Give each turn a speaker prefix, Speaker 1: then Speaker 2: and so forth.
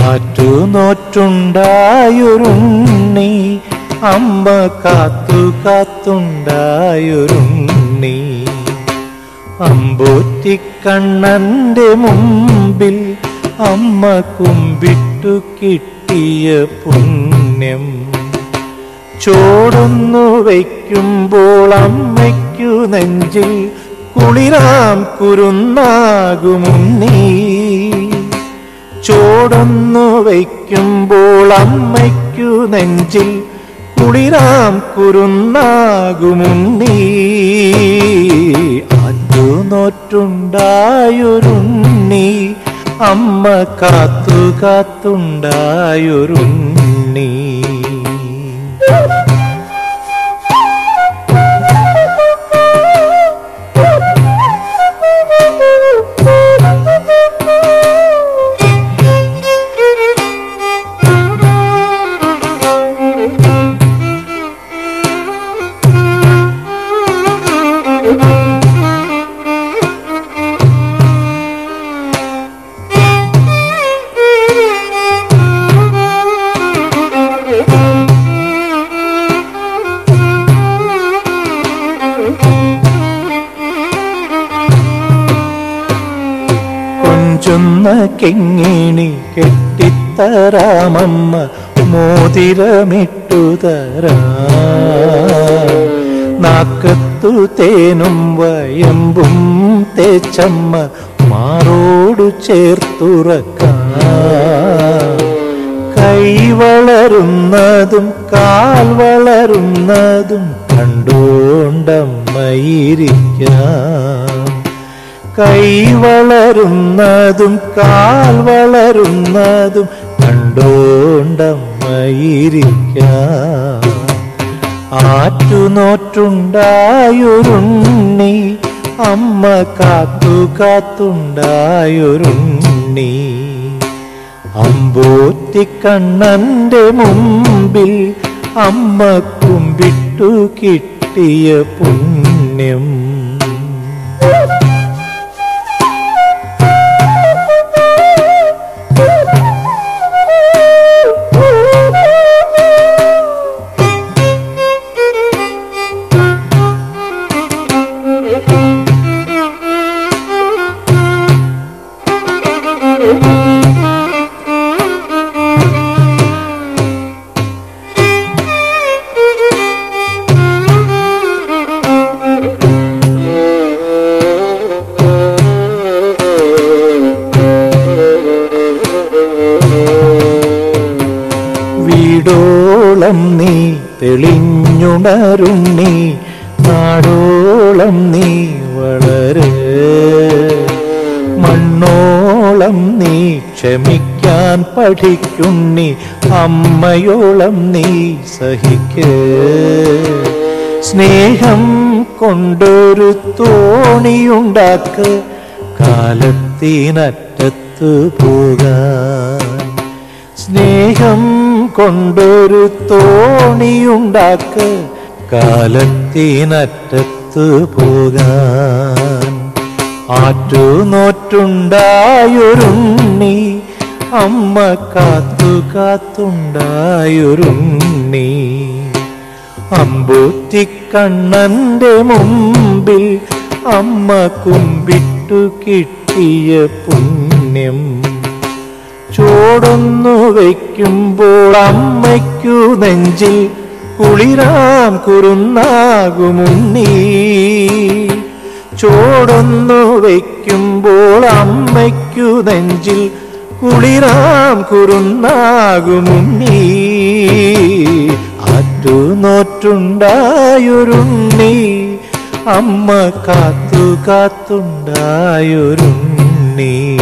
Speaker 1: ആറ്റുനോറ്റുണ്ടായൊരുണ്ണി അമ്മ കാത്തു കാത്തുണ്ടായൊരുണ്ണി അമ്പൂറ്റിക്കണ്ണന്റെ മുമ്പിൽ അമ്മ കുമ്പിട്ടു കിട്ടിയ പുണ്യം ചോടൊന്നു വയ്ക്കുമ്പോൾ അമ്മയ്ക്കു നെഞ്ചിൽ കുളിരാം കുരുന്നാകുമുണ്ണീ ചോടൊന്നു വയ്ക്കുമ്പോൾ അമ്മയ്ക്കു നെഞ്ചിൽ കുളിരാം കുരുന്നാകുമുണ്ണീ അതു നോറ്റുണ്ടായൊരുണ്ണി അമ്മ കാത്തു കാത്തുണ്ടായൊരുണ്ണി കൊഞ്ചുന്ന കെങ്ങിണി കെട്ടിത്തരാമമ്മ മോതിരമിട്ടു തരാം നാക്കത്തു തേനും വയമ്പും തേച്ചമ്മ മാറോടു ചേർത്തുറക്കാം കൈ വളരുന്നതും കാൽ വളരുന്നതും കണ്ടുകൊണ്ടമ്മയിരിക്കാം കൈ വളരുന്നതും കാൽ വളരുന്നതും കണ്ടോണ്ടമ്മയിരിക്കാം ആറ്റുനോറ്റുണ്ടായൊരുണ്ണി അമ്മ കാത്തു കാത്തുണ്ടായൊരുണ്ണി അമ്പോറ്റിക്കണ്ണന്റെ മുമ്പിൽ അമ്മ കുമ്പിട്ടു കിട്ടിയ പുണ്യം വീടോളം നീ തെളിഞ്ഞുണരുണ്ണി നാടോളം നീ വളര് മണ്ണോളം നീ ക്ഷമിക്കാൻ പഠിക്കുന്നി അമ്മയോളം നീ സഹിക്ക് സ്നേഹം കൊണ്ടൊരു തോണിയുണ്ടാക്ക് കാലത്തിനറ്റത്തു പോകാൻ സ്നേഹം കൊണ്ടൊരു തോണിയുണ്ടാക്ക് കാലത്തിനറ്റത്തു പോകാൻ ആറ്റുനോറ്റുണ്ടായൊരുണ്ണി അമ്മ കാത്തു കാത്തുണ്ടായൊരുണ്ണി അമ്പൂറ്റിക്കണ്ണന്റെ മുമ്പിൽ അമ്മ കുമ്പിട്ടു കിട്ടിയ പുണ്യം ചോടൊന്നു വയ്ക്കുമ്പോൾ അമ്മയ്ക്കു നെഞ്ചിൽ കുളിരാം കുറുന്നാകുമുണ്ണീ ചോടൊന്നു വയ്ക്കുമ്പോൾ അമ്മയ്ക്കു നെഞ്ചിൽ കുളിരാം കുറുന്നാകുമുണ്ണീ ആറ്റുനോറ്റുണ്ടായൊരുണ്ണി അമ്മ കാത്തു കാത്തുണ്ടായൊരുണ്ണി